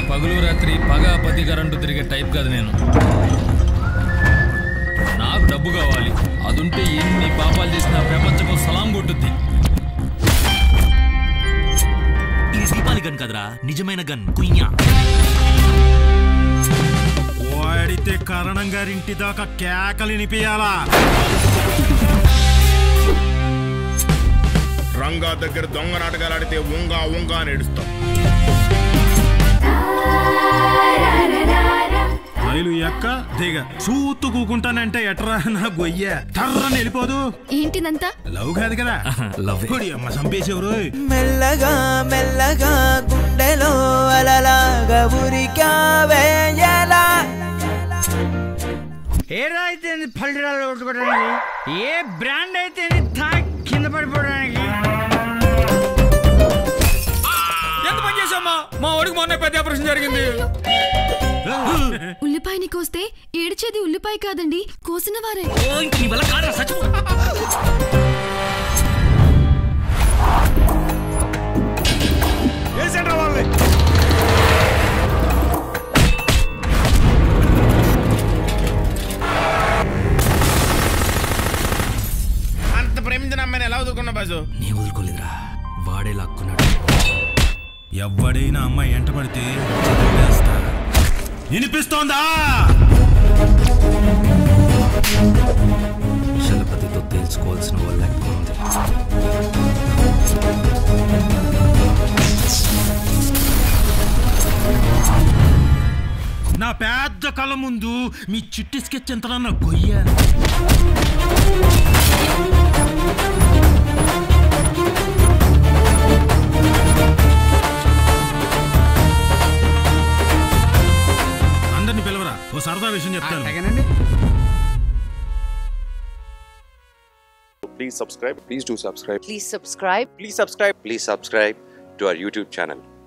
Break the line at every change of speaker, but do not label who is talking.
పగులు రాత్రి పగ పతి కరెంటు తిరిగే టైప్ కాదు నేను నాకు డబ్బు కావాలి అదుంటే ఎన్ని పాపాలు చేసినా ప్రపంచపు సలాం కొట్టుద్ది
ఇది దీపాలి గన్ కదరా నిజమైన గన్ కుయ్యా
వాడితే కరణం గారింటి దాకా కేకలు వినిపించాలా
రంగా దగ్గర దొంగ నాటకాలు ఆడితే ఉంగా ఉంగా అని ఏడుస్తాం
రైలు ఎక్క దిగ చూత్తు కూకుంటానంటే ఎట్రా నా గొయ్య తర్రని వెళ్ళిపోదు
ఏంటిదంతా
లవ్ కాదు కదా
లవ్
కొడి అమ్మ చంపేసేవరు
మెల్లగా మెల్లగా గుండెలో అలలాగా ఉరికావే ఎలా
ఏదో అయితే పల్లిరాలు కొట్టుకోవడానికి ఏ బ్రాండ్ అయితే తా కింద పడిపోవడానికి
ఎంత పని చేసామా మా వాడికి మొన్న పెద్ద ఆపరేషన్ జరిగింది
ఉల్లిపాయని కోస్తే ఏడిచేది ఉల్లిపాయ కాదండి కోసిన వారే
ఓ ఇంక నీ వల్ల కాదురా చచ్చిపో
అంత ప్రేమించిన అమ్మాయిని ఎలా వదులుకున్నా బాజు
నీ వదులుకోలేదురా వాడే లాక్కున్నాడు
ఎవడైనా అమ్మాయి ఎంట పడితే చదివేస్తా. వినిపిస్తోందా
చలపతితో తేల్చుకోవాల్సిన వాళ్ళ ఎక్కువ ఉంది
నా పెద్ద కళ్ళ ముందు మీ చిట్టి స్కెచ్ ఎంత నా గొయ్య అందరిని పిలవరా ఓ సరదా విషయం చెప్తాను
అలాగేనండి
Please subscribe. Please do subscribe.
Please subscribe.
Please subscribe. Please subscribe to our YouTube channel.